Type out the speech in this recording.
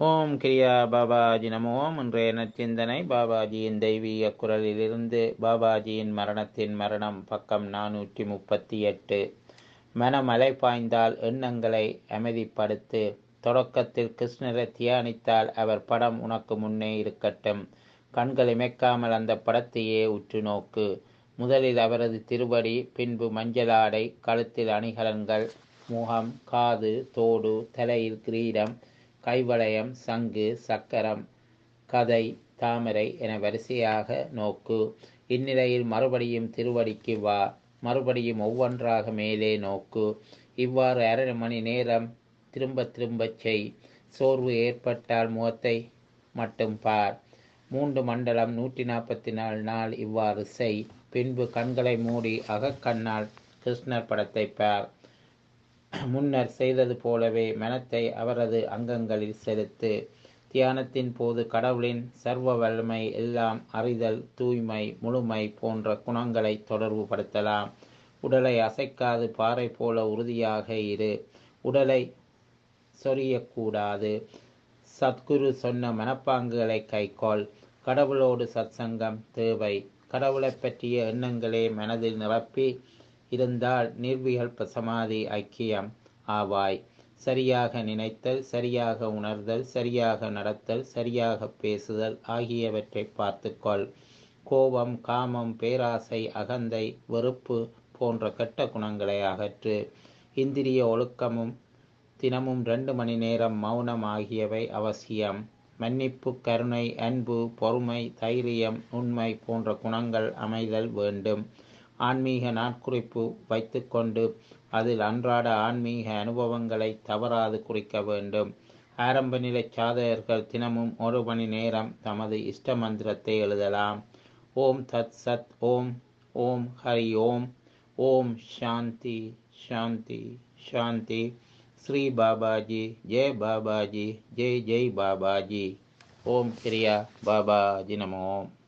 ஓம் கிரியா பாபாஜி நமோ இன்றைய நற்சிந்தனை பாபாஜியின் தெய்வீக குரலிலிருந்து பாபாஜியின் மரணத்தின் மரணம் பக்கம் நானூற்றி முப்பத்தி எட்டு மனமலை பாய்ந்தால் எண்ணங்களை அமைதிப்படுத்து தொடக்கத்தில் கிருஷ்ணரை தியானித்தால் அவர் படம் உனக்கு முன்னே இருக்கட்டும் கண்கள் இமைக்காமல் அந்த படத்தையே உற்று நோக்கு முதலில் அவரது திருவடி பின்பு மஞ்சளாடை கழுத்தில் அணிகலன்கள் முகம் காது தோடு தலையில் கிரீடம் கைவளையம் சங்கு சக்கரம் கதை தாமரை என வரிசையாக நோக்கு இந்நிலையில் மறுபடியும் திருவடிக்கு வா மறுபடியும் ஒவ்வொன்றாக மேலே நோக்கு இவ்வாறு அரை மணி நேரம் திரும்ப திரும்பச் செய் சோர்வு ஏற்பட்டால் முகத்தை மட்டும் பார் மூன்று மண்டலம் நூற்றி நாற்பத்தி நாலு நாள் இவ்வாறு செய் பின்பு கண்களை மூடி அகக்கண்ணால் கிருஷ்ணர் படத்தை பார் முன்னர் செய்தது போலவே மனத்தை அவரது அங்கங்களில் செலுத்து தியானத்தின் போது கடவுளின் சர்வ வல்லமை எல்லாம் அறிதல் தூய்மை முழுமை போன்ற குணங்களை தொடர்புபடுத்தலாம் உடலை அசைக்காது பாறை போல உறுதியாக இரு உடலை சொரியக்கூடாது சத்குரு சொன்ன மனப்பாங்குகளை கைக்கொள் கடவுளோடு சத்சங்கம் தேவை கடவுளை பற்றிய எண்ணங்களே மனதில் நிரப்பி இருந்தால் நிர்விகல்ப சமாதி ஐக்கியம் ஆவாய் சரியாக நினைத்தல் சரியாக உணர்தல் சரியாக நடத்தல் சரியாக பேசுதல் ஆகியவற்றை பார்த்துக்கொள் கோபம் காமம் பேராசை அகந்தை வெறுப்பு போன்ற கெட்ட குணங்களை அகற்று இந்திரிய ஒழுக்கமும் தினமும் ரெண்டு மணி நேரம் மௌனம் ஆகியவை அவசியம் மன்னிப்பு கருணை அன்பு பொறுமை தைரியம் உண்மை போன்ற குணங்கள் அமைதல் வேண்டும் ஆன்மீக நாட்குறிப்பு வைத்துக்கொண்டு அதில் அன்றாட ஆன்மீக அனுபவங்களை தவறாது குறிக்க வேண்டும் ஆரம்ப நிலை சாதகர்கள் தினமும் ஒரு மணி நேரம் தமது இஷ்ட மந்திரத்தை எழுதலாம் ஓம் தத் சத் ஓம் ஓம் ஹரி ஓம் ஓம் சாந்தி சாந்தி சாந்தி ஸ்ரீ பாபாஜி ஜெய் பாபாஜி ஜெய் ஜெய் பாபாஜி ஓம் கிரியா பாபாஜி நமோ